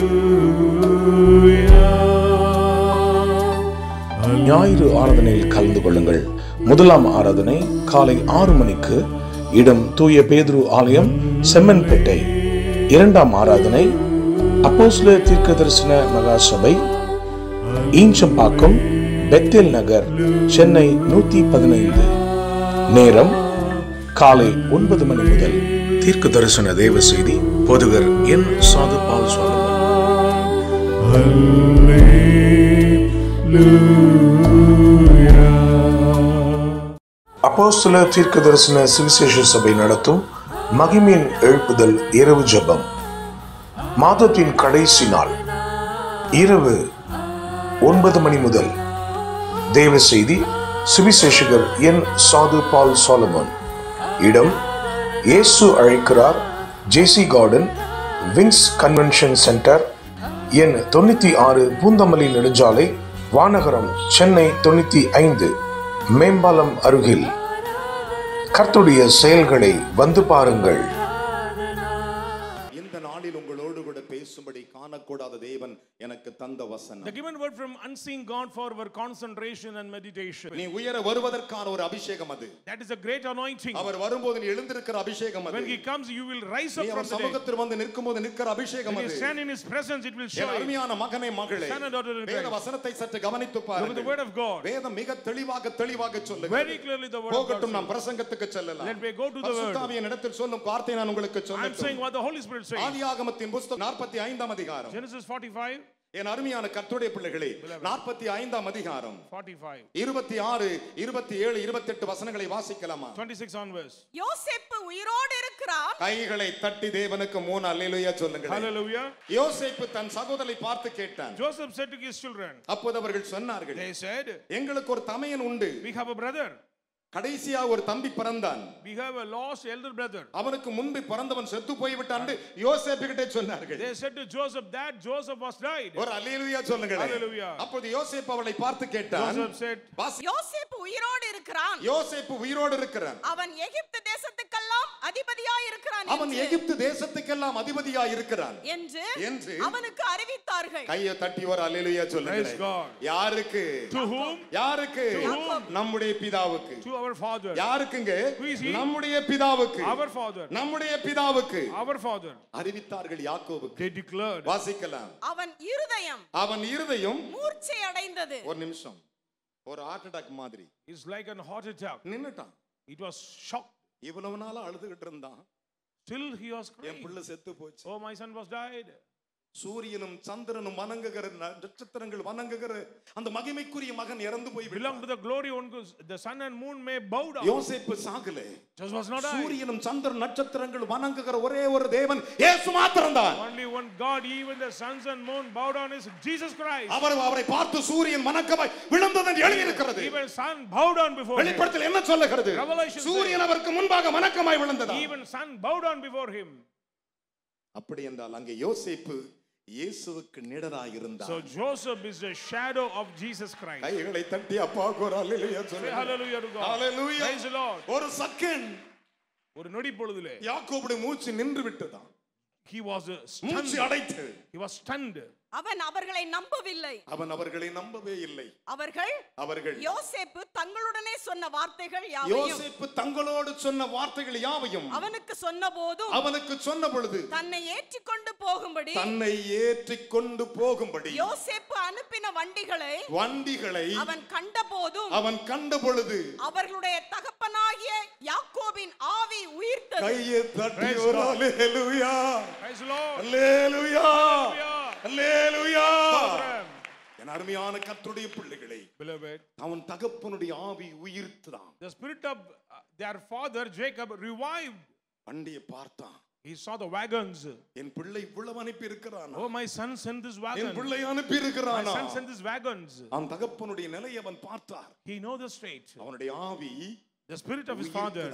ஞாயிறு ஆராதனையில் கலந்து கொள்ளுங்கள் முதலாம் ஆராதனை காலை ஆறு மணிக்கு இடம் தூய பேதுரு ஆலயம் செம்மன்பேட்டை இரண்டாம் ஆராதனை அப்போஸ்ல தீர்க்க தரிசன மகா சபை ஈஞ்சம்பாக்கம் பெத்தேல் நகர் சென்னை நூத்தி பதினைந்து நேரம் காலை ஒன்பது மணி முதல் தீர்க்க தரிசன தேவ செய்தி பொதுகர் என் சாது பால் சுவாமி அப்போஸ்தல தீர்க்க தரிசன சுவிசேஷ சபை நடத்தும் மகிமையின் எழுப்புதல் இரவு ஜெபம் மாதத்தின் கடைசி நாள் இரவு ஒன்பது மணி முதல் தேவ செய்தி சுவிசேஷகர் என் சாது பால் சாலமன் இடம் இயேசு அழைக்கிறார் JC garden wings convention centre எண் தொண்ணூத்தி ஆறு பூந்தமல்லி நெடுஞ்சாலை வானகரம் சென்னை தொண்ணூத்தி ஐந்து மேம்பாலம் அருகில் கர்த்துடைய செயல்களை வந்து பாருங்கள் இந்த நாளில் உங்களோடு கூட பேசும்படி காணக்கூடாத தேவன் எனக்கு தந்த The வசனம் given word from unseen God for our concentration and meditation. நீ உயர வருவதற்கான ஒரு அபிஷேகம் அது That is a great anointing. அவர் வரும்போது நீ எழுந்திருக்கிற அபிஷேகம் அது When he comes, you will rise நீ up our from the dead. சமூகத்தில் வந்து நிற்கும் போது நிற்கிற அபிஷேகம் When you அது stand in his presence, it will show N you. அருமையான மகனே மகளே Son and daughter in வேத Christ. வசனத்தை சற்று கவனித்து Look at the word பாருங்கள் of God. வேதம் மிக தெளிவாக தெளிவாக Very சொல்லுகிறது clearly the word of God. போகட்டும் says. நாம் பிரசங்கத்துக்கு செல்லலாம் Let me go to the word. பரிசுத்தாவியின் இடத்தில் சொல்லும் வார்த்தை நான் உங்களுக்கு I'm saying சொல்லட்டும் what the Holy Spirit says. ஆதியாகமத்தின் புஸ்தகம் நாற்பத்தி ஐந்தாம் அதிகாரம் Genesis 45, என் அருமையான கர்த்தருடைய பிள்ளைகளே நாற்பத்தி ஐந்தாம் அதிகாரம் 45, இருபத்தி ஆறு இருபத்தி ஏழு இருபத்தி எட்டு வசனங்களை வாசிக்கலாமா 26 onwards. யோசேப்பு உயிரோடு இருக்கிறான் கைகளை தட்டி தேவனுக்கு மூணு அல்லேலூயா சொல்லுங்க Hallelujah. யோசேப்பு தன் சகோதரை பார்த்து கேட்டான் Joseph said to his children, அப்போது அவர்கள் சொன்னார்கள் They said, எங்களுக்கு ஒரு தமையன் உண்டு We have a brother. கடைசியா ஒரு தம்பி பிறந்தான் We have a lost elder brother. அவனுக்கு முன்பு பிறந்தவன் செத்து போய்விட்டான் யோசேப்பு கிட்டே சொன்னார்கள் They said to Joseph that Joseph was died. ஒரு அல்லேலூயா சொல்லுங்க Hallelujah. அப்போது யோசேப்பு அவளை பார்த்து கேட்டான் Joseph said, வாசி- யோசேப்பு உயிரோடு இருக்கிறான் யோசேப்பு உயிரோடு இருக்கிறான் அவன் எகிப்து தேசத்துக்கெல்லாம் அதிபதியாய் இருக்கிறான் அவன் என்று- எகிப்து தேசத்துக்கெல்லாம் அதிபதியா இருக்கிறான் என்று என்று அவனுக்கு அறிவித்தார்கள் கையை தட்டி ஒரு அல்லேலூயா சொல்லுங்க Praise God. யாருக்கு To whom? யாருக்கு whom? நம்முடைய பிதாவுக்கு To our father. யாருக்குங்க Who is he? நம்முடைய பிதாவுக்கு Our father. நம்முடைய பிதாவுக்கு Our father. அறிவித்தார்கள் யாக்கோவுக்கு They declared. வாசிக்கலாம் அவன் இருதயம் அவன் இருதயம் மூர்ச்சை அடைந்தது ஒரு நிமிஷம் ஒரு ஹார்ட் அட்டாக் மாதிரி It's like an heart attack. நின்னுட்டான் It was shocked. இவ்வளவு நாளா அழுதுகிட்டு இருந்தான் Still he was N crying. பிள்ளை செத்து போச்சு Oh, my son was died. சூரியனும் சந்திரனும் வணங்குகிற ந- நட்சத்திரங்கள் வணங்குகிற அந்த மகிமைக்குரிய மகன் இறந்து போய் Belong to the glory one because the sun and moon may bow down. யோசேப்பு சாகலே Just was not I. சூரியனும் சந்திரன் நட்சத்திரங்கள் வணங்குகிற ஒரே ஒரு தேவன் இயேசு மாத்திரம்தான் Only one God, even the suns and moon bow down is Jesus Christ. அவர் அவரை பார்த்து சூரியன் வணக்கமாய் விழுந்தது என்று எழுதியிருக்கிறது Even sun bow down before him. வெளிப்படத்தில் என்ன சொல்லுகிறது Revelation சூரியன் அவருக்கு முன்பாக வணக்கமாய் விழுந்ததா Even sun bow down before him. அப்படி என்றால் அங்கே யோசேப்பு இயேசுவுக்கு நிழலாய் So இருந்தார் Joseph is the shadow of Jesus Christ. கைகளை தட்டி அப்பா ஒரு அல்லேலூயா Say சொல்லுங்க hallelujah to God. Hallelujah. Praise the Lord. ஒரு செகண்ட் ஒரு நொடி பொழுதிலே யாக்கோபுடைய மூச்சு நின்று விட்டதாம் he was uh, மூச்சு stunned. அடைத்து He was stunned. அவன் அவர்களை நம்பவில்லை அவன் அவர்களை நம்பவே இல்லை அவர்கள் அவர்கள் யோசேப்பு தங்களுடனே சொன்ன வார்த்தைகள் யாவையும் யோசேப்பு தங்களோடு சொன்ன வார்த்தைகள் யாவையும் அவனுக்கு சொன்ன போதும் அவனுக்கு சொன்ன பொழுது தன்னை ஏற்றிக்கொண்டு போகும்படி தன்னை ஏற்றிக் கொண்டு போகும்படி யோசேப்பு அனுப்பின வண்டிகளை வண்டிகளை அவன் கண்ட போதும் அவன் கண்ட பொழுது அவர்களுடைய தகப்பனாகிய யாக்கோபின் ஆவி உயிர்த்தது கையை தட்டி Praise ஒரு God. Hallelujah Praise the Lord. Hallelujah Hallelujah. Hallelujah Brethren, என் அருமையான கர்த்தருடைய பிள்ளைகளை Beloved, அவன் தகப்பனுடைய ஆவி உயிர்த்துதான் the spirit of uh, their father Jacob revived. வண்டியை பார்த்தான் He saw the wagons. என் பிள்ளை இவ்வளவு அனுப்பி இருக்கிறான் Oh, my son sent this N wagon. பிள்ளை அனுப்பி My இருக்கிறானா son sent this wagons. அவன் தகப்பனுடைய நிலையை அவன் பார்த்தார் He know the state. அவனுடைய ஆவி The spirit of his father உயிர்த்ததா.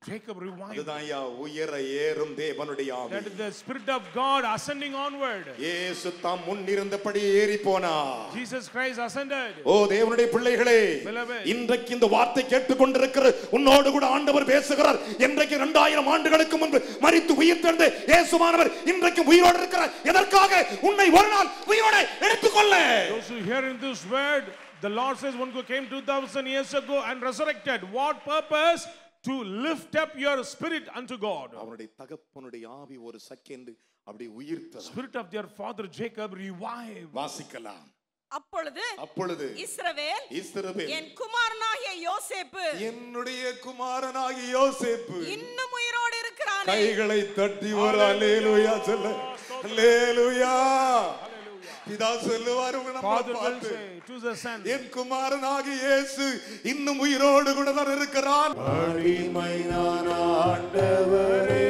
Jacob revived. அதுதான் ஐயா உயர ஏறும் தேவனுடைய ஆவி That is the Spirit of God ascending onward. இயேசு தாம் முன்னிருந்தபடி ஏறி போனார் Jesus Christ ascended. ஓ தேவனுடைய பிள்ளைகளே Beloved. இன்றைக்கு இந்த வார்த்தை கேட்டுக்கொண்டிருக்கிற உன்னோடு கூட ஆண்டவர் பேசுகிறார் இன்றைக்கு இரண்டாயிரம் ஆண்டுகளுக்கு முன்பு மரித்து உயிர் தெழுந்த இயேசுவானவர் இன்றைக்கு உயிரோடு இருக்கிறார் எதற்காக உன்னை ஒரு நாள் உயிரோடு எடுத்துக்கொள்ள Those who hear in this word, the Lord says one who came 2000 years ago and resurrected. What purpose? To lift up your spirit unto God. அவனுடைய தகப்பனுடைய ஆவி ஒரு செகண்ட் அப்படி உயிர்த்தது Spirit of their father Jacob revived. வாசிக்கலாம் அப்பொழுது அப்பொழுது இஸ்ரவேல் இஸ்ரவேல் என் குமாரனாகிய யோசேப்பு என்னுடைய குமாரனாகி யோசேப்பு இன்னும் உயிரோடு இருக்கிறானே கைகளை தட்டி ஒரு அல்லேலூயா சொல்ல அல்லேலூயா பிதா சொல்லுவார் உங்க நம்ம Father will பார்த்து say to the son, என் குமாரனாகி இயேசு இன்னும் உயிரோடு கூட தான் இருக்கிறான் அடிமை நான் ஆண்டவரே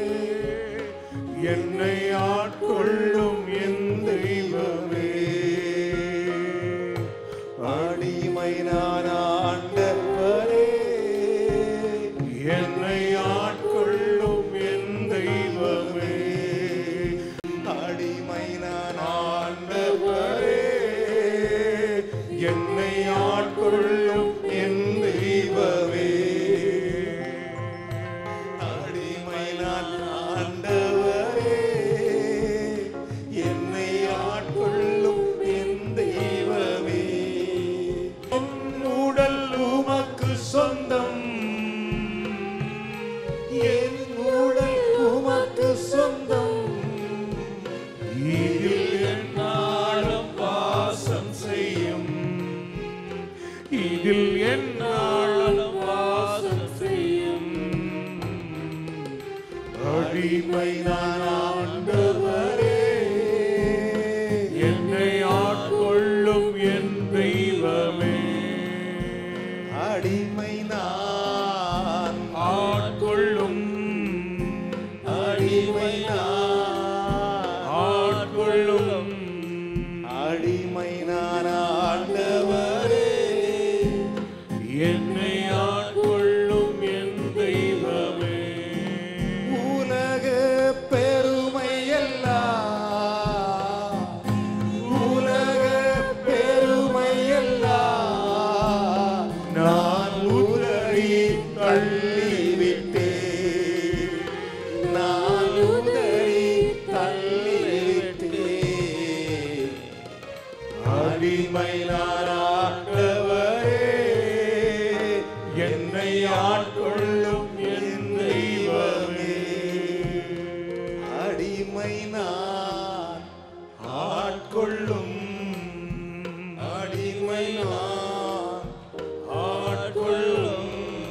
என்னை ஆட்கொள்ளும் என் தெய்வமே அடிமை நான் ஆண்டவரே என்னை ஆட்கொள்ளும் என் தெய்வமே அடிமை நான் ஆண்டவரே என்னை ஆட்கொள்ளும் என் தெய்வமே அடிமை நான் ஆண்டவரே என்னை ஆட்கொள்ளும் என் தெய்வமே என் உடல் உமக்கு சொந்தம் என் உடல் உமக்கு சொந்தம் இதில் என்னாலும் வாசம் செய்யும் இதில் என்னாலும் வாசம் செய்யும் அடிமை நான் ஆண்டவரே என்னை ஆட்கொள்ளும் என் தெய்வமே அடிமை நான் ஆட்கொள்ளும் அடிமை நான் ஆட்கொள்ளும் அடிமை நான் ஆண்டவரே என்னை ஆட்கொள்ளும் என் தெய்வமே உலக பெருமை எல்லாம் உலக பெருமை எல்லாம் நான் உதறி தள்ளிவிட்டேன் நான் உதறி தள்ளிவிட்டேன் அடிமை நாராண்டவரே என்னை ஆட்கொள்ளும் என் தெய்வமே அடிமை நான் ஆட்கொள்ளும் அடிமை நான் ஆட்கொள்ளும்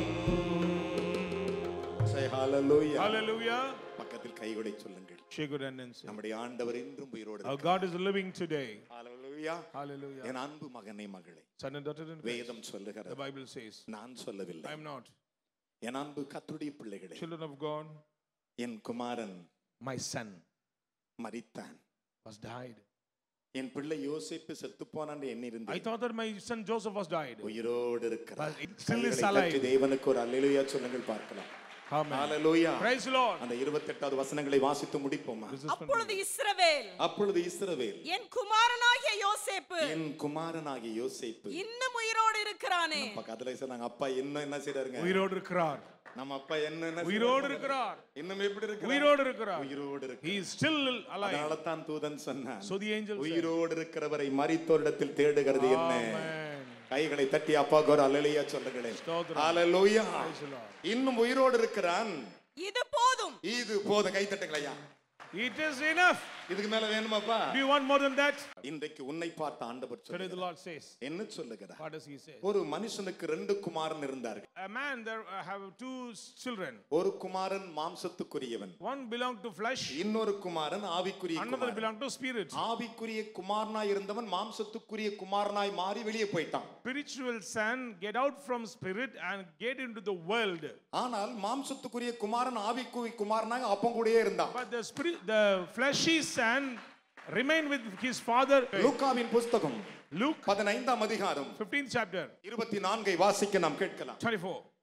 Say hallelujah. Hallelujah. பக்கத்தில் கைகளை சொல்லுங்கள் Shake your hand and say, நம்முடைய ஆண்டவர் இன்றும் உயிரோடு Our God is living today. Hallelujah. Hallelujah. என் அன்பு மகனே மகளே Son and daughter in Christ. வேதம் The சொல்லுகிறது Bible says, நான் சொல்லவில்லை I am not. என் அன்பு கத்துடைய பிள்ளைகளே Children of God, N Kumaran my son மரித்தான் was died. என் பிள்ளை யோசிப்பு செத்து போனான் I எண்ணிருந்தேன் thought that my son Joseph was died. உயிரோடு இருக்கிறார் But it still is கைகளை தட்டி alive. தேவனுக்கு ஒரு அல்லேலூயா சொல்லுங்கள் பார்க்கலாம் Amen. Hallelujah Praise the Lord. அந்த இருபத்தெட்டாவது வசனங்களை வாசித்து முடிப்போமா This is அப்பொழுது இஸ்ரவேல் அப்பொழுது இஸ்ரவேல் என் குமாரனாகிய யோசேப்பு என் குமாரனாகிய யோசேப்பு இன்னும் உயிரோடு இருக்கிறானே பக்கத்துல சொன்னாங்க அப்பா என்ன என்ன செய்றாருங்க உயிரோடு இருக்கிறார் நம்ம அப்பா என்ன என்ன உயிரோடு செய்றாரு? இருக்கிறார் இன்னும் எப்படி இருக்கு உயிரோடு இருக்கிறார் உயிரோடு இருக்கு he is still alive அதனால தான் தூதன் சொன்னான் so the angel said, உயிரோடு இருக்கிறவரை மரித்தோரிடத்தில் தேடுகிறது என்ன Amen. கைகளை தட்டி அப்பாவுக்கு ஒரு அல்லேலூயா சொல்லுங்களேன் ஸ்தோத்திரம். அல்லேலூயா Praise the Lord. இன்னும் உயிரோடு இருக்கிறான் இது போதும் இது போத கை தட்டுங்களையா it is enough இதுக்கு மேல வேணுமாப்பா do you want more than that இன்றைக்கு உன்னை பார்த்த ஆண்டவர் today the சொல்லுகிறார். lord says என்ன சொல்லுகிறார் what does he say ஒரு மனுஷனுக்கு ரெண்டு குமாரன் இருந்தார்கள் a man there uh, have two children ஒரு குமாரன் மாம்சத்துக்குரியவன் one belonged to flesh இன்னொரு குமாரன் ஆவிக்குரிய another Kumaran. belonged to spirit ஆவிக்குரிய குமாரனாய் இருந்தவன் மாம்சத்துக்குரிய குமாரனாய் மாறி வெளியே போயிட்டான் spiritual son get out from spirit and get into the world ஆனால் மாம்சத்துக்குரிய குமாரன் ஆவிக்குரிய குமாரனாக அப்பன் கூடயே இருந்தான் but the spirit the fleshy son remained with his father லூக்காவின் புஸ்தகம் luke பதினைந்தாம் அதிகாரம் 15th chapter இருபத்தி நான்கை வாசிக்க நாம் கேட்கலாம் 24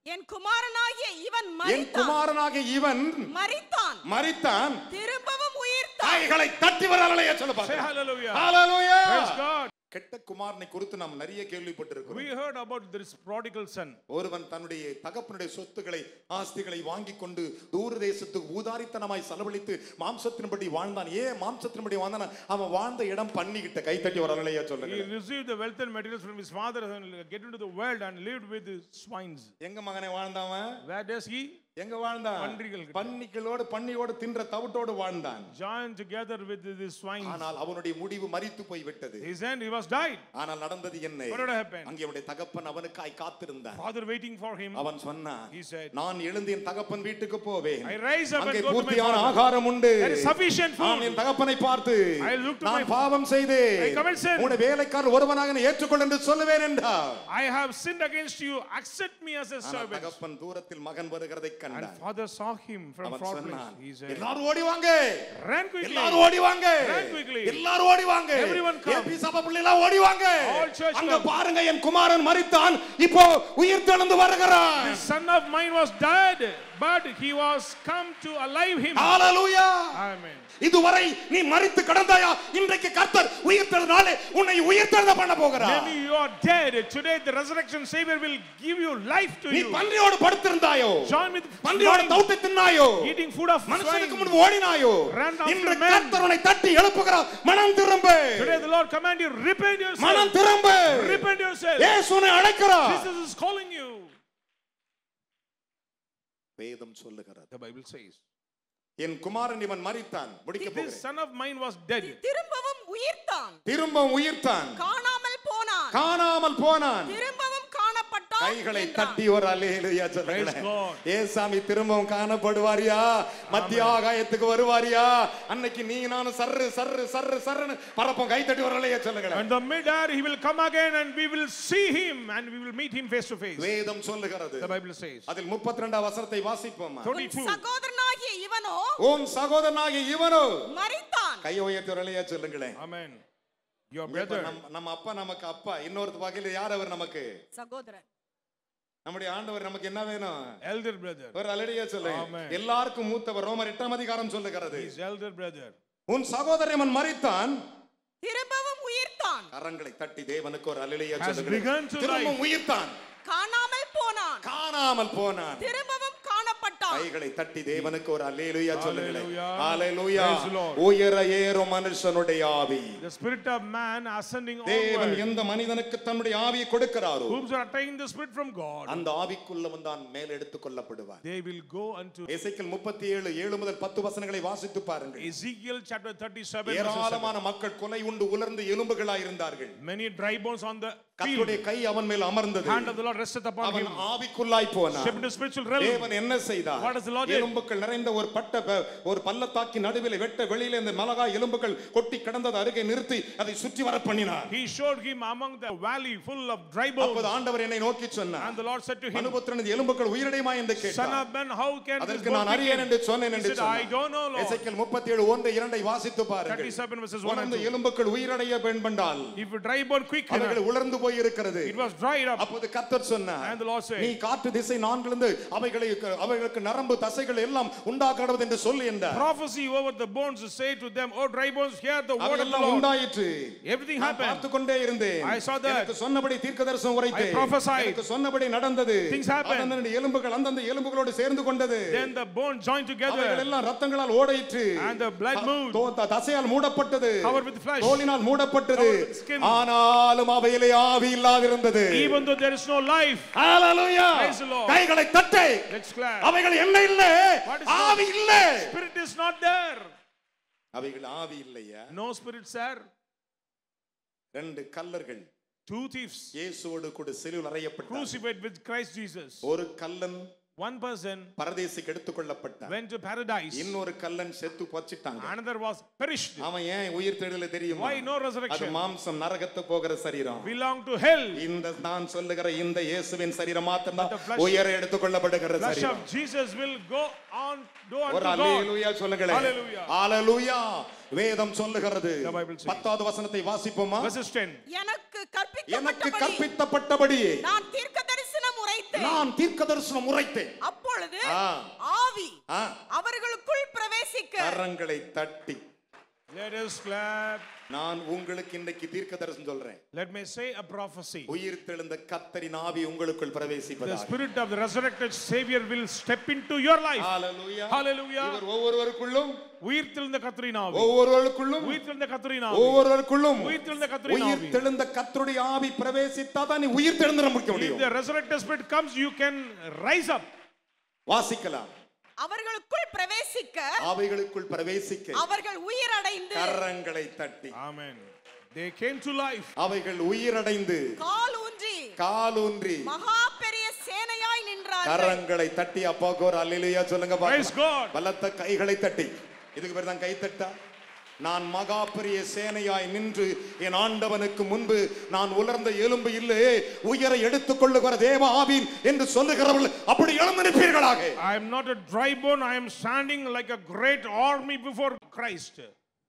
என் குமாரனாகிய இவன் என் மரித்தான் குமாரனாகிய இவன் மரித்தான் மரித்தான் திரும்பவும் உயிர்த்தான் கைகளை தட்டி வரலையே சொல்ல Say பாருங்க hallelujah. ஹalleluya Praise God. கெட்ட குமாரனை குறித்து நாம் நிறைய கேள்விப்பட்டிருக்கிறோம் We heard about this prodigal son. ஒருவன் தன்னுடைய தகப்பனுடைய சொத்துக்களை ஆஸ்திகளை வாங்கி கொண்டு தூர தேசத்துக்கு ஊதாரித்தனமாய் செலவழித்து மாம்சத்தின்படி வாழ்ந்தான் ஏன் மாம்சத்தின்படி வாழ்ந்தான் அவன் வாழ்ந்த இடம் பண்ணிக்கிட்ட கைத்தட்டி வரலையா He சொல்லுங்க received the wealth and materials from his father and get into the world and lived with the swines. எங்க மகனை வாழ்ந்தவன் Where does he எங்க வாழ்ந்தான் பன்றிகள் கிட்ட. பன்னிகளோடு பன்னியோடு தின்ற தவிட்டோடு வாழ்ந்தான் join together with the swines? ஆனால் அவனுடைய முடிவு மரித்து போய் விட்டது His end, he was died. ஆனால் நடந்தது என்ன What would happen? அங்கே அவனுடைய தகப்பன் அவனுக்காய் காத்திருந்தான் Father waiting for him. அவன் சொன்னான் He said, நான் எழுந்து என் தகப்பன் வீட்டுக்கு போவேன் I rise up and அங்கே go to my பூர்த்தியான father. ஆகாரம் உண்டு There is sufficient food. நான் என் தகப்பனை பார்த்து I look to நான் my- பாவம் செய்தேன் I commit sin. உன்னை வேலைக்காரர் ஒருவனாக என்னை ஏற்றுக்கொள் என்று சொல்லுவேன் என்றார் I have sinned against you. Accept me as a ஆனால் servant. தகப்பன் தூரத்தில் மகன் வருகிறதை And கண்டான் father saw him from அவன் far place. சொன்னான் He said, எல்லாரும் ஓடி வாங்க Run quickly. எல்லாரும் ஓடி வாங்க Run quickly. எல்லாரும் ஓடி வாங்க Everyone come. ஏபி சபை பிள்ளைலாம் ஓடி வாங்க All church அங்க come. பாருங்க என் குமாரன் மரித்தான் இப்போ உயிர் தெழுந்து வருகிறான் The son of mine was dead, but he was come to alive him. Hallelujah Amen. இதுவரை நீ மரித்து கடந்தாயா இன்றைக்கு கர்த்தர் உயிர் தெழுந்தாலே உன்னை உயிர் தெழுந்த பண்ண போகிறார் Maybe you are dead. Today the resurrection Savior will give you life to நீ you. பன்றியோடு படுத்திருந்தாயோ Join with பன்றியோட swine, தவுட்டை தின்னாயோ eating food of மனுஷனுக்கு swine. முன்பு ஓடினாயோ Run after இன்று men. கர்த்தர் உன்னை தட்டி எழுப்புகிறார் மனம் திரும்பு Today the Lord command you, repent மனம் yourself. திரும்பு Repent yourself. இயேசு உன்னை அழைக்கிறார் Jesus is calling you. வேதம் சொல்லுகிறது The Bible says, என் குமாரன் இவன் மரித்தான் முடிக்க this போகிறேன் son of mine was dead. திரும்பவும் உயிர்த்தான் திரும்ப உயிர்த்தான் காணாமல் போனான் காணாமல் போனான் திரும்பவும் காணப்பட்டான் கைகளை என்றான். தட்டி ஒரு அல்லேலூயா Praise சொல்லுங்களேன் God. ஏசாமி திரும்பவும் காணப்படுவாரியா மத்திய ஆகாயத்துக்கு வருவாரியா அன்னைக்கு நீ நானும் சர்ரு சர்ரு சர்ரு சர்ருன்னு பரப்போம் கை தட்டி ஒரு அல்லையா சொல்லுங்களேன் And the mid-air he will come again and we will see him and we will meet him face to face. வேதம் சொல்லுகிறது The Bible says. அதில் முப்பத்தி ரெண்டாம் வசனத்தை வாசிப்போமா உன் 22. சகோதரனாகிய இவனோ உன் சகோதரனாகிய இவனோ மரித்தான் கையை உயர்த்தி ஒரு அல்லையா சொல்லுங்களேன் Amen. Your இப்ப brother. நம்ம நம்ம அப்பா நமக்கு அப்பா இன்னொருத்த வகையில் யார் அவர் நமக்கு சகோதரன் நம்முடைய ஆண்டவர் நமக்கு என்ன வேணும் Elder brother. ஒரு அலடியா சொல்லுங்க Amen. எல்லாருக்கும் மூத்தவர் ரோமர் எட்டாம் அதிகாரம் சொல்லுகிறது His elder brother. உன் சகோதரன் மரித்தான் திரும்பவும் உயிர்த்தான் கரங்களை தட்டி தேவனுக்கு ஒரு அலிலையா Has begun to திரும்பவும் உயிர்த்தான் காணாமல் போனான் காணாமல் போனான் திரும்பவும் காணப்பட்டான் கைகளை தட்டி தேவனுக்கு ஒரு அல்லேலூயா சொல்லுங்களேன் Hallelujah. Hallelujah Praise the Lord. உயர ஏறும் மனுஷனுடைய ஆவி The spirit of man ascending தேவன் onward. எந்த மனிதனுக்கு தன்னுடைய ஆவியை கொடுக்கிறாரோ Whom are attained the spirit from God. அந்த ஆவிக்குள்ளவன் தான் மேல் எடுத்துக் கொள்ளப்படுவார் They will go unto எசேக்கியேல் முப்பத்தி ஏழு ஏழு முதல் பத்து வசனங்களை வாசித்து பாருங்கள் Ezekiel chapter 37. verses ஏராளமான மக்கள் கொலை உண்டு உலர்ந்து எலும்புகளாய் இருந்தார்கள் 7. Many dry bones on the field. கர்த்தருடைய கை அவன் மேல் அமர்ந்தது Hand of the Lord rested upon அவன் him. ஆவிக்குள்ளாய் போனான் Shaped into spiritual realm. தேவன் என்ன செய்தார் What does the Lord did? எலும்புகள் நிறைந்த ஒரு பட்ட ப- ஒரு பள்ளத்தாக்கி நடுவில் வெட்ட வெளியில இந்த மலகாய் எலும்புகள் கொட்டி கிடந்தது அருகே நிறுத்தி அதை சுற்றி வர பண்ணினார் He showed him among the valley full of dry bones. அப்போது ஆண்டவர் என்னை நோக்கி சொன்னார் And the Lord said to him, அனுபுத்திரனது எலும்புகள் உயிரடையுமா என்று Son கேட்டார் of man, how can this அதற்கு bone நான் அறியேன் என்று quicken? சொன்னேன் He என்று said, I don't know, Lord. எசேக்கியேல் 37 ஒன்று இரண்டை வாசித்து பாருங்கள் 37 verses 1 and உலர்ந்த 2. எலும்புகள் உயிரடைய வேண்டால் If a dry bone quicken, அவைகள் உலர்ந்து போய் இருக்கிறது it was dried up. அப்போது கர்த்தர் சொன்னார் And the Lord said, நீ காற்று திசை நான்கிலிருந்து அவைகளை அவைகளுக்கு நரம்பு தசைகள் எல்லாம் உண்டாக்கடவது என்று சொல்லி என்றார் Prophecy over the bones say to them, Oh, dry bones, hear the word of the அவையெல்லாம் Lord. உண்டாயிற்று Everything நான் happened. பார்த்து கொண்டே இருந்தேன் I saw that. எனக்கு சொன்னபடி தீர்க்கதரிசனம் உரைத்தேன் I prophesied. எனக்கு சொன்னபடி நடந்தது Things happened. அந்தந்த எலும்புகள் அந்தந்த எலும்புகளோடு சேர்ந்து கொண்டது Then the bone joined அவைகள் together எல்லாம் ரத்தங்களால் ஓடையிற்று and the blood moved, தோ- த- தசையால் மூடப்பட்டது covered with flesh. தோலினால் மூடப்பட்டது Covered with skin. ஆனாலும் அவையிலே ஆவி இல்லாதிருந்தது Even though there is no life, hallelujah Praise the Lord. கைகளை தட்டு let's clap. அவைகள் என்ன இல்ல What is ஆவி இல்ல Spirit is not there. அவைகள் ஆவி இல்லையா No spirit, sir. ரெண்டு கல்லர்கள் Two thieves இயேசுவோடு கூட சிலுவில் அறையப்பட்டார் crucified with Christ Jesus. ஒரு கல்லன் One person பரதேசிக்கு எடுத்துக்கொள்ளப்பட்டான் went to paradise, இன்னொரு கல்லன் செத்து பச்சிட்டாங்க another was perished. அவன் ஏன் உயிர் தேடல தெரியுமா Why no அது resurrection? மாம்சம் நரகத்து போகிற சரீரம் Belong to hell. இந்த நான் சொல்லுகிற இந்த இயேசுவின் சரீரம் மாத்திரம்தான் But the flesh- உயர எடுத்துக்கொள்ளப்படுகிற Flesh சரீரம் of Jesus will go on, go ஒரு unto God. அல்லேலூயா சொல்லுங்களேன் Hallelujah. அல்லேலூயா வேதம் சொல்லுகிறது The Bible says. பத்தாவது வசனத்தை வாசிப்போமா Verses 10. எனக்கு எனக்கு கற்பிக்கப்பட்டபடி கற்பித்தப்பட்டபடியே நான் தீர்க்க தரிசனம் உரைத்து உரைத்தேன் நான் தீர்க்க தரிசனம் உரைத்தேன் அப்பொழுது ஆ. ஆவி ஆ. அவர்களுக்குள் பிரவேசிக்க கரங்களை தட்டி Let us clap. நான் உங்களுக்கு இன்னைக்கு தீர்க்க தரிசனம் சொல்றேன் Let me say a prophecy. உயிர் தெழுந்த கத்தரின் ஆவி உங்களுக்குள் The பிரவேசிப்பதாக spirit of the resurrected Savior will step into your life. Hallelujah Hallelujah. இவர் ஒவ்வொருவருக்குள்ளும் உயிர் தெழுந்த கத்திரினாவி ஒவ்வொருவருக்குள்ளும் உயிர் தெழுந்த கத்திரினாவி ஒவ்வொருவருக்குள்ளும் உயிர் தெழுந்த கர்த்தரின் உயிர் ஆவி. தெழுந்த கத்தருடைய ஆவி பிரவேசித்தா தான் நீ உயிர் தெழுந்து முடிக்க If முடியும் the resurrected spirit comes, you can rise up. வாசிக்கலாம் அவர்களுக்குள் பிரவேசிக்க அவைகளுக்குள் பிரவேசிக்க அவர்கள் உயிரடைந்து கரங்களை தட்டி Amen. They came to life. அவைகள் உயிரடைந்து கால் ஊன்றி காலூன்றி மகா பெரிய சேனையாய் நின்றார்கள் கரங்களை தட்டி அப்பாக்கு ஒரு அல்லேலூயா சொல்லுங்க Praise பார்க்கலாம். God. பலத்த கைகளை தட்டி இதுக்கு பேர் தான் கை தட்டா நான் மகா பெரிய சேனையாய் நின்று என் ஆண்டவனுக்கு முன்பு நான் உலர்ந்த எலும்பு இல்லையே உயர எடுத்துக் கொள்ளுகிற தேவ ஆவின் என்று சொல்லுகிறவர்கள் அப்படி எழுந்திருப்பீர்களாக I am not a dry bone. I am standing like a great army before Christ.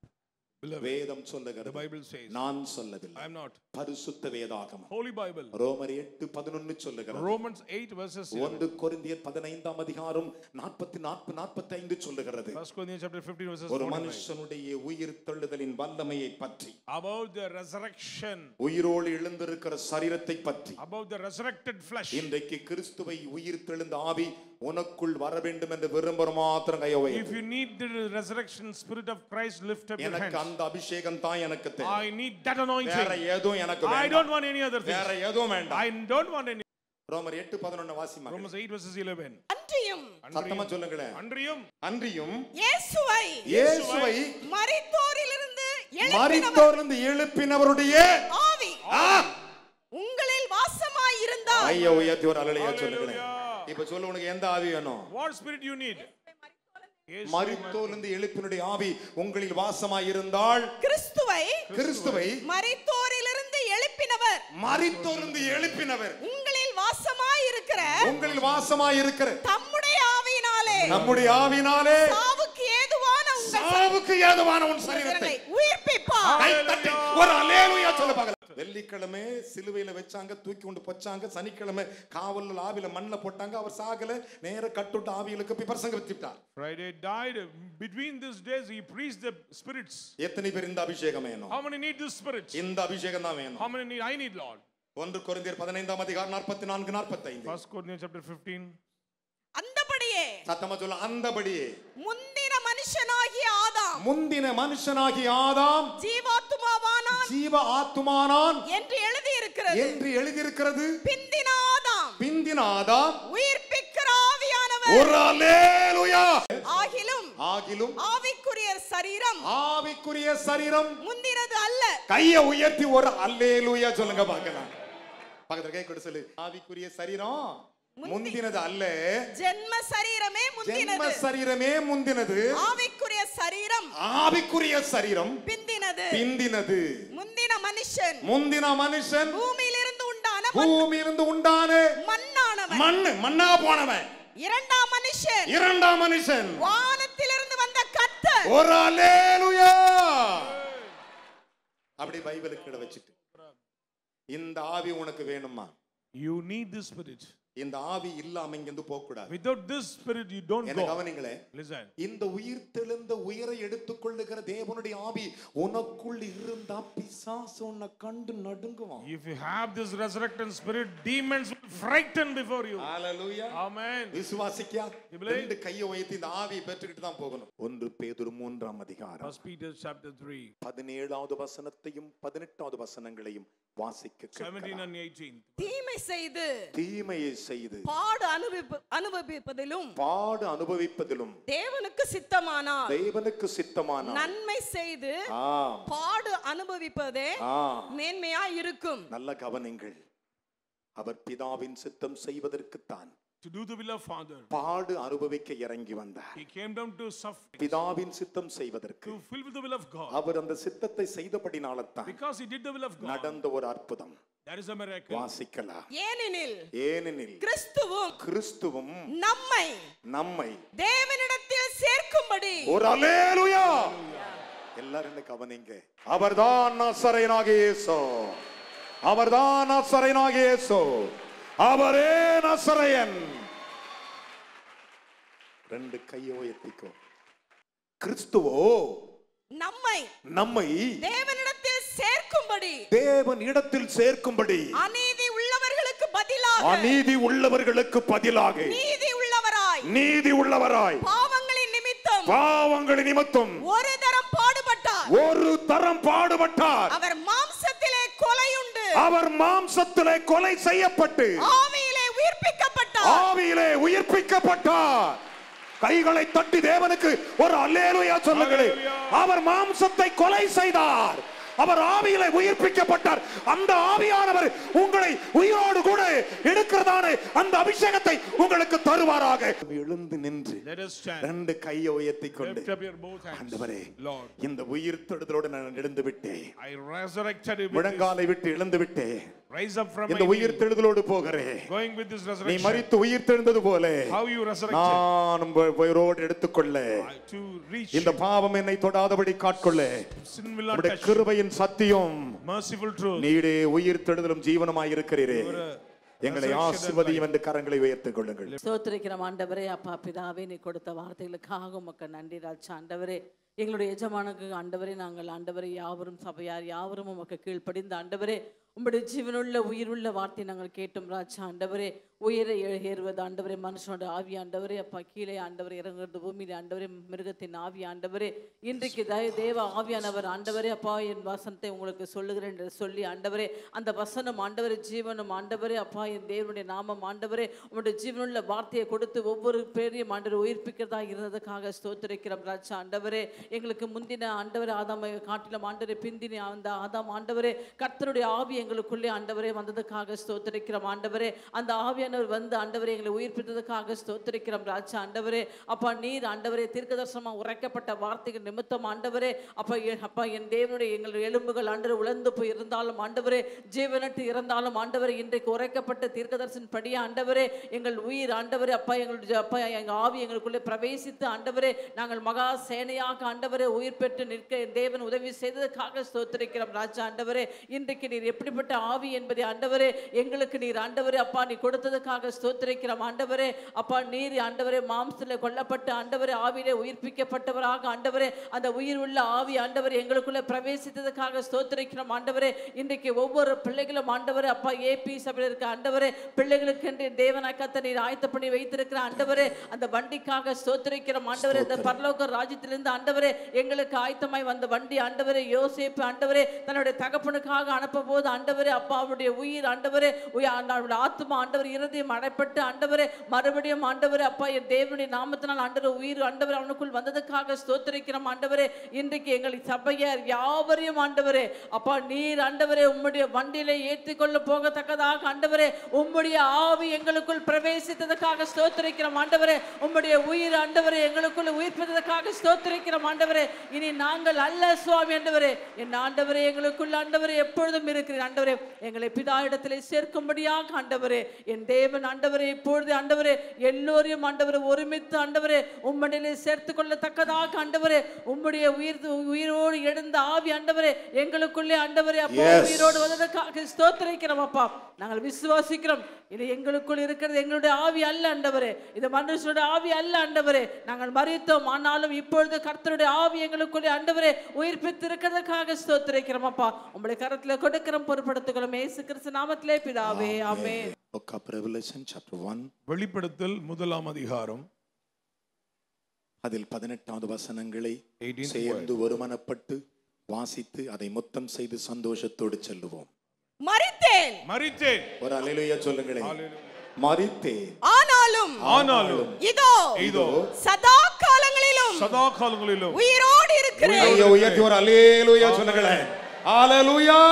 வேதம் The சொல்லுகிறது Bible says. நான் சொல்லவில்லை I am not. பரிசுத்த வேதாகமம் Holy Bible. ரோமர் எட்டு பதினொன்னு சொல்லுகிறது Romans 8 verses 11. ஒன்று கொரிந்தியர் பதினைந்தாம் அதிகாரம் நாற்பத்தி நாற்பது நாற்பத்தி ஐந்து சொல்லுகிறது First Corinthians chapter 15 verses ஒரு 45. மனுஷனுடைய உயிர் தள்ளுதலின் வல்லமையை பற்றி About the resurrection, உயிரோடு எழுந்திருக்கிற சரீரத்தை பற்றி about the resurrected flesh. இன்றைக்கு கிறிஸ்துவை உயிர் தெழுந்த ஆவி உனக்குள் வர வேண்டும் என்று விரும்புற மாத்திரம் கையை If உயர்த்து. you need the resurrection spirit of Christ, lift up your எனக்கு hands. அந்த அபிஷேகம் தான் எனக்கு தேவை I need that வேற anointing. எதுவும் எனக்கு I வேண்டாம் don't want any other வேற thing. எதுவும் வேண்டாம் I don't want any. ரோமர் எட்டு பதினொன்னு வாசி மகளே. Romans 8 verses 11. அன்றியும் சத்தமா சொல்லுங்களேன் அன்றியும் அன்றியும் இயேசுவை இயேசுவை மரித்தோரிலிருந்து எழுப்பினவர் மரித்தோர்ந்து எழுப்பினவருடைய ஆவி ஆ! உங்களில் வாசமாய் இருந்தார் ஐயா உயர்த்தி ஒரு அலையா சொல்லுங்களேன் Hallelujah. இப்ப சொல்லு உனக்கு எந்த ஆவி வேணும் What spirit you need? Yes, மரித்தோர்ந்து எழுப்பினுடைய ஆவி உங்களில் வாசமாய் இருந்தால் கிறிஸ்துவை கிறிஸ்துவை மரித்தோரிலிருந்து எழுப்பினவர் மரித்தோர்ந்து எழுப்பினவர் உங்களில் வாசமாய் இருக்கிற உங்களில் வாசமாய் இருக்கிற தம்முடைய ஆவியினாலே நம்முடைய ஆவினாலே சாவுக்கு ஏதுவான உங்கள் சாவுக்கு ஏதுவான உன் சரீரத்தை சரீரத்தை உயிர்ப்பிப்பார் கை தட்டி ஒரு அல்லேலூயா சொல்ல பார்க்கலாம் வெள்ளிக்கிழமை சிலுவையில வச்சாங்க தூக்கி கொண்டு போச்சாங்க சனிக்கிழமை காவல் ஆவில மண்ணுல போட்டாங்க அவர் சாகல நேர கட்டுட்டு ஆவிகளுக்கு போய் பிரசங்க வச்சுட்டார் Friday died. Between these days, he preached the spirits. எத்தனை பேர் இந்த அபிஷேகம் வேணும் How many need this spirits? இந்த அபிஷேகம் தான் வேணும் How many need? I need, Lord. ஒன்று கொரிந்தியர் பதினைந்தாம் அதிகாரம் நாற்பத்தி நான்கு நாற்பத்தி ஐந்து First Corinthians chapter 15. அந்தபடியே சத்தமா சொல்ல அந்தபடியே முந்தின மனுஷனாகிய ஆதாம் முந்தின மனுஷனாகி ஆதாம் ஜீவாத்துமாவானான் ஜீவ ஆத்துமானான் என்று எழுதி இருக்கிறது என்று எழுதியிருக்கிறது பிந்தின ஆதாம் பிந்தின ஆதாம் உயிர்ப்பிக்கிற ஆவியானவர் ஒரு அல்லேலூயா ஆகிலும் ஆகிலும் ஆவிக்குரிய சரீரம் ஆவிக்குரிய சரீரம் முந்தினது அல்ல கைய உயர்த்தி ஒரு அல்லேலூயா சொல்லுங்க பார்க்கலாம் பக்கத்துல கை கொடு சொல்லு ஆவிக்குரிய சரீரம் முந்தினது அல்ல ஜென்ம சரீரமே ஜென்ம முந்தினது சரீரமே முந்தினது ஆவிக்குரிய சரீரம் ஆவிக்குரிய சரீரம் பிந்தினது பிந்தினது முந்தின மனுஷன் முந்தின மனுஷன் பூமியிலிருந்து உண்டான பூமியிலிருந்து உண்டான மண்ணானவன் மண்ணு மண்ணா போனவன் இரண்டாம் மனுஷன் இரண்டாம் மனுஷன் வானத்திலிருந்து வந்த கர்த்தர் ஒரு அல்லேலூயா அப்படி பைபிளுக்கு இட வச்சுட்டு இந்த ஆவி உனக்கு வேணுமா You need this spirit. இந்த ஆவி இல்லாம இங்கிருந்து போக கூடாது Without this spirit, you don't என்ன go. கவனிங்களே Listen. இந்த உயிர் தெழுந்த உயிரை எடுத்துக்கொள்ளுகிற தேவனுடைய ஆவி உனக்குள் இருந்தா பிசாசு உன்னை கண்டு நடுங்குவான் If you have this resurrected spirit, demons will frighten before you. Hallelujah Amen. விசுவாசிக்கியா இவளே. ரெண்டு கையை உயர்த்தி இந்த ஆவியை பெற்றுக்கிட்டு தான் போகணும் ஒன்று பேதுரு மூன்றாம் அதிகாரம் First Peter chapter 3, பதினேழாவது வசனத்தையும் பதினெட்டாவது வசனங்களையும் வாசிக்க 17 கேட்கலாம். and 18. தீமை செய்து தீமையை செய்து பாடு அனுபவிப்பு அனுபவிப்பதிலும் பாடு அனுபவிப்பதிலும் தேவனுக்கு சித்தமானால் தேவனுக்கு சித்தமான நன்மை செய்து ஆம் பாடு அனுபவிப்பதே ஆ மேன்மையா இருக்கும் நல்ல கவனிங்கள் அவர் பிதாவின் சித்தம் செய்வதற்குத்தான் To do the will of Father. பாடு அனுபவிக்க இறங்கி வந்தார் He came down to suffer, பிதாவின் சித்தம் செய்வதற்கு to fulfill the will of God. அவர் அந்த சித்தத்தை செய்தபடினால்தான் Because he did the will of God. நடந்த ஒரு அற்புதம் That is a miracle. வாசிக்கலாம் ஏனெனில் ஏனெனில் கிறிஸ்துவும் கிறிஸ்துவும் நம்மை நம்மை தேவனிடத்தில் சேர்க்கும்படி ஒரு அலேலுயா எல்லாரும் என்ன கவனிங்க அவர்தான் நசரேனாகிய இயேசு அவர்தான் நசரேனாகிய இயேசு அவரே நசரையன் ரெண்டு கையை உயர்த்திக்கோ கிறிஸ்துவோ நம்மை நம்மை தேவனிடத்தில் சேர்க்கும்படி தேவன் இடத்தில் சேர்க்கும்படி அநீதி உள்ளவர்களுக்கு பதிலாக அநீதி உள்ளவர்களுக்கு பதிலாக நீதி உள்ளவராய் நீதி உள்ளவராய் பாவங்களின் நிமித்தம் பாவங்களின் நிமித்தம் ஒரு தரம் பாடுபட்டார் ஒரு தரம் பாடுபட்டார் அவர் மாம்சத்திலே கொலையுண்டு அவர் மாம்சத்திலே கொலை செய்யப்பட்டு ஆவியிலே உயிர்ப்பிக்கப்பட்டார் ஆவியிலே உயிர்ப்பிக்கப்பட்டார் கைகளை தட்டி தேவனுக்கு ஒரு அல்லேலுயா சொல்லுங்களேன் அல்லேலூயா. அவர் மாம்சத்தை கொலை செய்தார் அவர் ஆவியிலே உயிர்ப்பிக்கப்பட்டார் அந்த ஆவியானவர் உங்களை உயிரோடு கூட எடுக்கிறதான அந்த அபிஷேகத்தை உங்களுக்கு தருவாராக எழுந்து நின்று Let us stand. ரெண்டு கையை உயர்த்தி கொண்டு Lift up your both hands. ஆண்டவரே Lord, இந்த உயிர் தொடுதலோடு நான் எழுந்து விட்டேன் I resurrected you with this. முழங்காலை விட்டு எழுந்து விட்டேன் Rise up from இந்த my உயிர் knee. தெழுதலோடு போகிறேன் Going with this நீ resurrection. மரித்து உயிர் தெழுந்தது போல How you resurrected. நான் உங்க உயிரோடு எடுத்துக்கொள்ள I- To reach இந்த you. பாவம் என்னை தொடாதபடி காட்கொள்ள Sin will not உடைய touch you. கிருபையின் சத்தியம் Merciful truth. நீடே உயிர் தெழுதலும் ஜீவனமாய் இருக்கிறீரே You're a எங்களை resurrection and ஆசிர்வதியும் என்று கரங்களை உயர்த்திக் கொள்ளுங்கள் ஸ்தோத்திரிக்கிறோம் ஆண்டவரே அப்பா பிதாவே நீ கொடுத்த வார்த்தைகளுக்காக உமக்கு நன்றி ராஜா ஆண்டவரே எங்களுடைய எஜமானுக்கு ஆண்டவரே நாங்கள் ஆண்டவரை யாவரும் சபையார் யாவரும் உமக்கு கீழ்ப்படிந்த ஆண்டவரே உம்முடைய ஜீவனுள்ள உயிருள்ள வார்த்தை நாங்கள் கேட்டோம் ராஜா ஆண்டவரே உயிரை ஏ- ஏறுவது ஆண்டவரே மனுஷனோட ஆவி ஆண்டவரே அப்பா கீழே ஆண்டவர் இறங்குறது பூமியில ஆண்டவரே மிருகத்தின் ஆவி ஆண்டவரே இன்றைக்கு தய- தேவ ஆவியானவர் ஆண்டவரே அப்பா என் வசனத்தை உங்களுக்கு சொல்லுகிறேன் என்று சொல்லி ஆண்டவரே அந்த வசனம் ஆண்டவரே ஜீவனும் ஆண்டவரே அப்பா என் தேவனுடைய நாமம் ஆண்டவரே உங்களுடைய ஜீவனுள்ள வார்த்தையை கொடுத்து ஒவ்வொரு பேரையும் ஆண்டவர் உயிர்ப்பிக்கிறதா இருந்ததுக்காக ஸ்தோத்திரிக்கிறோம் ராஜா ஆண்டவரே எங்களுக்கு முந்தின ஆண்டவரே ஆதாமை காட்டிலும் ஆண்டவரே பிந்தின அந்த ஆதாம் ஆண்டவரே கர்த்தருடைய ஆவி எங்களுக்குள்ளே ஆண்டவரே வந்ததுக்காக ஸ்தோத்திரிக்கிறோம் ஆண்டவரே அந்த ஆவியானவர் வந்து ஆண்டவரே எங்களை உயிர்ப்பித்ததுக்காக ஸ்தோத்திரிக்கிறோம் ராஜா ஆண்டவரே அப்பா நீர் ஆண்டவரே தீர்க்கதர்சனமா உரைக்கப்பட்ட வார்த்தைகள் நிமித்தம் ஆண்டவரே அப்பா எ- அப்பா என் தேவனுடைய எங்கள் எலும்புகள் ஆண்டவர் உழந்து போய் இருந்தாலும் ஆண்டவரே ஜீவனட்டு இருந்தாலும் ஆண்டவரே இன்றைக்கு உரைக்கப்பட்ட தீர்க்கதர்சன் படியே ஆண்டவரே எங்கள் உயிர் ஆண்டவரே அப்பா எங்களுடைய அப்பா எங்கள் ஆவி எங்களுக்குள்ளே பிரவேசித்து ஆண்டவரே நாங்கள் மகா சேனையாக ஆண்டவரே உயிர் பெற்று நிற்க என் தேவன் உதவி செய்ததுக்காக ஸ்தோத்திரிக்கிறோம் ராஜா ஆண்டவரே இன்றைக்கு நீர் எப்படிப்பட்ட ஆவி என்பதை ஆண்டவரே எங்களுக்கு நீர் ஆண்டவரே அப்பா நீ கொடுத்ததுக்காக ஸ்தோத்திரிக்கிறோம் ஆண்டவரே அப்பா நீர் ஆண்டவரே மாம்சத்தில் கொல்லப்பட்டு ஆண்டவரே ஆவியிலே உயிர்ப்பிக்கப்பட்டவராக ஆண்டவரே அந்த உயிர் உள்ள ஆவி ஆண்டவரே எங்களுக்குள்ளே பிரவேசித்ததுக்காக ஸ்தோத்திரிக்கிறோம் ஆண்டவரே இன்றைக்கு ஒவ்வொரு பிள்ளைகளும் ஆண்டவரே அப்பா ஏபி சபையில் இருக்க ஆண்டவரே பிள்ளைகளுக்கு என்று தேவனாக்கத்தை நீர் ஆயத்த பண்ணி வைத்திருக்கிற ஆண்டவரே அந்த வண்டிக்காக ஸ்தோத்திரிக்கிறோம் ஆண்டவரே இந்த பரலோக ராஜ்யத்திலிருந்து ஆண்டவரே எங்களுக்கு ஆயத்தமாய் வந்த வண்டி ஆண்டவரே யோசேப்பு ஆண்டவரே தன்னுடைய தகப்பனுக்காக அனுப்பும் போது ஆண்டவரே அப்பா அவருடைய உயிர் ஆண்டவரே உய- அவருடைய ஆத்மா ஆண்டவர் இருதயம் அடைப்பட்டு ஆண்டவரே மறுபடியும் ஆண்டவரே அப்பா என் தேவனுடைய நாமத்தினால் ஆண்டவர் உயிர் ஆண்டவர் அவனுக்குள் வந்ததுக்காக ஸ்தோத்திரிக்கிறோம் ஆண்டவரே இன்றைக்கு எங்களை சபையார் யாவரையும் ஆண்டவரே அப்பா நீர் ஆண்டவரே உம்முடைய வண்டியிலே ஏற்றிக்கொள்ள போகத்தக்கதாக ஆண்டவரே உம்முடைய ஆவி எங்களுக்குள் பிரவேசித்ததுக்காக ஸ்தோத்திரிக்கிறோம் ஆண்டவரே உம்முடைய உயிர் ஆண்டவரே எங்களுக்குள்ள உயிர்ப்பதற்காக ஸ்தோத்திரிக்கிறோம் ஆண்டவரே இனி நாங்கள் அல்ல சுவாமி ஆண்டவரே என் ஆண்டவரே எங்களுக்குள்ள ஆண்டவரே எப்பொழுதும் இருக்கிற ஆண்டவரே எங்களை பிதா இடத்திலே சேர்க்கும்படியாக ஆண்டவரே என் தேவன் ஆண்டவரே இப்பொழுது ஆண்டவரே எல்லோரையும் ஆண்டவரே ஒருமித்து ஆண்டவரே உம்மடியிலே சேர்த்து கொள்ளத்தக்கதாக ஆண்டவரே உம்முடைய உயிர் உயிரோடு எழுந்த ஆவி ஆண்டவரே எங்களுக்குள்ளே ஆண்டவரே அப்பா Yes. உயிரோடு வந்ததற்காக ஸ்தோத்திரிக்கிறோம் அப்பா நாங்கள் விசுவாசிக்கிறோம் இது எங்களுக்குள் இருக்கிறது எங்களுடைய ஆவி அல்ல ஆண்டவரே இது மனுஷனுடைய ஆவி அல்ல ஆண்டவரே நாங்கள் மறித்தோம் ஆனாலும் இப்பொழுது கர்த்தருடைய ஆவி எங்களுக்குள்ளே ஆண்டவரே உயிர்ப்பித்து இருக்கிறதுக்காக ஸ்தோத்திரிக்கிறோம் அப்பா உங்களுடைய கரத்துல கொடுக்கிறோம் பொறுப்படுத்துகிறோம் இயேசு கிறிஸ்து நாமத்திலே பிதாவே ஆமென் Book of Revelation chapter 1 வெளிப்படுத்தல் முதலாம் அதிகாரம் அதில் பதினெட்டாவது வசனங்களை 18th சேர்ந்து ஒருமனப்பட்டு வாசித்து அதை மொத்தம் செய்து சந்தோஷத்தோடு செல்லுவோம் மரித்தேன் மரித்தேன் ஒரு அலையிலுயா சொல்லுங்களேன் மறித்தேன் ஆனாலும் ஆனாலும் இதோ இதோ சதா காலங்களிலும் சதா காலங்களிலும் உயிரோடு இருக்கிறேன் கையை உயர்த்தி ஒரு அலேலுயா சொல்லுங்களேன் அலலுயா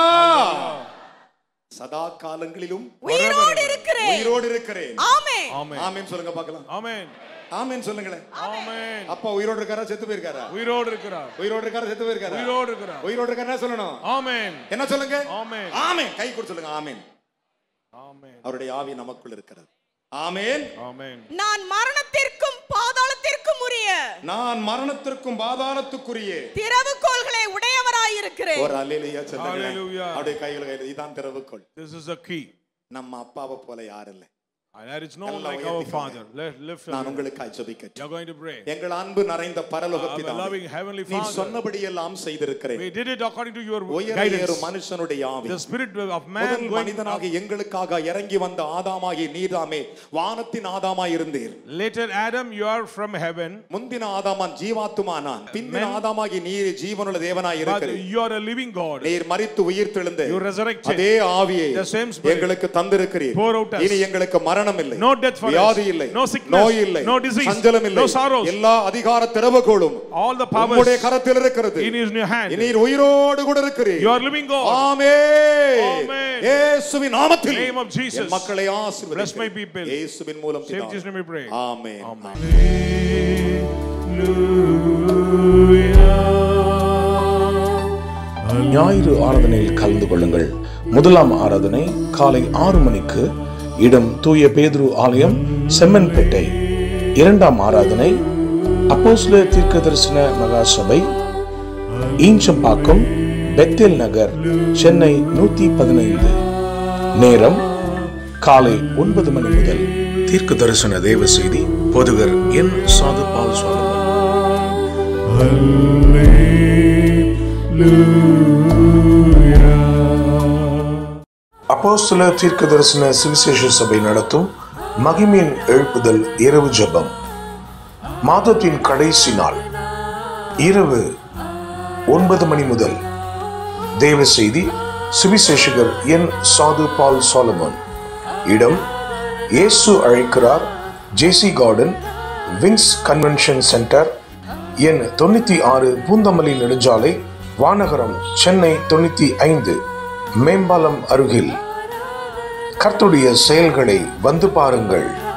சதா காலங்களிலும் உயிரோடு இருக்கிறேன் உயிரோடு இருக்கிறேன் ஆமே ஆமென் ஆமென் சொல்லுங்க பார்க்கலாம் ஆமென் ஆமென் சொல்லுங்களேன் ஆமென் அப்பா உயிரோடு இருக்காரா செத்து போயிருக்காரா உயிரோடு இருக்கிறார் உயிரோடு இருக்காரா செத்து போயிருக்காரா உயிரோடு இருக்கிறார் உயிரோடு இருக்காரா என்ன சொல்லணும் ஆமென் என்ன சொல்லுங்க ஆமென் ஆமென் கை கொடுத்து சொல்லுங்க ஆமென் ஆமென் அவருடைய ஆவி நமக்குள் இருக்கிறது ஆமென் ஆமென் நான் மரணத்திற்கும் பாதாளத்திற்கும் உரிய நான் மரணத்திற்கும் பாதாளத்துக்குரிய திறவுகோள்களை உடையவராயிருக்கிறேன் ஒரு அலையிலுயா சொல்லுங்களேன் Hallelujah. அப்படியே கைகளை கையில் இதான் திறவுகோள் this is a key நம்ம அப்பாவை போல யாரும் இல்லை And there is no one எல்லாம் like our உயர்த்திக்கோங்க. Father. Let, lift நான் up. உங்களுக்காய் ஜெபிக்கட்டும் You're going to pray. எங்கள் அன்பு நிறைந்த பரலோக Our பிதாவே, loving heavenly நீ Father. சொன்னபடி எல்லாம் செய்திருக்கிறேன் We did it according to your உயர guidance. ஏறும் மனுஷனுடைய ஆவி The spirit of man முதல் going up. மனிதனாக எங்களுக்காக இறங்கி வந்த ஆதாமாகி நீதாமே வானத்தின் ஆதாமாய் இருந்தீர் Later, Adam, you are from heaven. முந்தின ஆதாமான் ஜீவாத்துமானான் பிந்தின Men- ஆதாமாகி நீர் ஜீவனுள்ள தேவனாய் But இருக்கிறீர் you are a living God. நீர் மரித்து உயிர்த்தெழுந்து You resurrected. அதே ஆவியை The same spirit. எங்களுக்கு தந்திருக்கிறீர் Pour out us. இனி எங்களுக்கு மரணம் இல்லை No death for us. வியாதி இல்லை No sickness. நோய் இல்லை No disease. சஞ்சலம் இல்லை No sorrows. எல்லா அதிகார திறவுகோலும் All the powers உம்முடைய கரத்தில் இருக்கிறது in his new hand. நீர் உயிரோடு கூட இருக்கிறீர் You are living God. Amen Amen. இயேசுவின் நாமத்தில் Name of Jesus. என் மக்களை Bless my ஆசீர்வதிக்கிறேன் people. இயேசுவின் மூலம் Save பிதாவே. Jesus' name we pray. Amen Amen. ஞாயிறு ஆராதனையில் கலந்து கொள்ளுங்கள் முதலாம் ஆராதனை காலை ஆறு மணிக்கு இடம் தூய பேதுரு ஆலயம் செம்மன்பேட்டை இரண்டாம் ஆராதனை அப்போஸ்ல தீர்க்கதரிசன மகா சபை ஈஞ்சம்பாக்கம் பெத்தேல் நகர் சென்னை நூத்தி பதினைந்து நேரம் காலை ஒன்பது மணி முதல் தீர்க்க தரிசன தேவ செய்தி பொதுகர் என் சாது பால் சுவாமி அப்போஸ்தல தீர்க்க தரிசன சுவிசேஷ சபை நடத்தும் மகிமையின் எழுப்புதல் இரவு ஜெபம் மாதத்தின் கடைசி நாள் இரவு ஒன்பது மணி முதல் தேவ செய்தி சுவிசேஷகர் என் சாது பால் சாலமன் இடம் இயேசு அழைக்கிறார் JC garden wings convention centre எண் தொண்ணூத்தி ஆறு பூந்தமல்லி நெடுஞ்சாலை வானகரம் சென்னை தொண்ணூத்தி ஐந்து மேம்பாலம் அருகில் கர்த்துடைய செயல்களை வந்து பாருங்கள்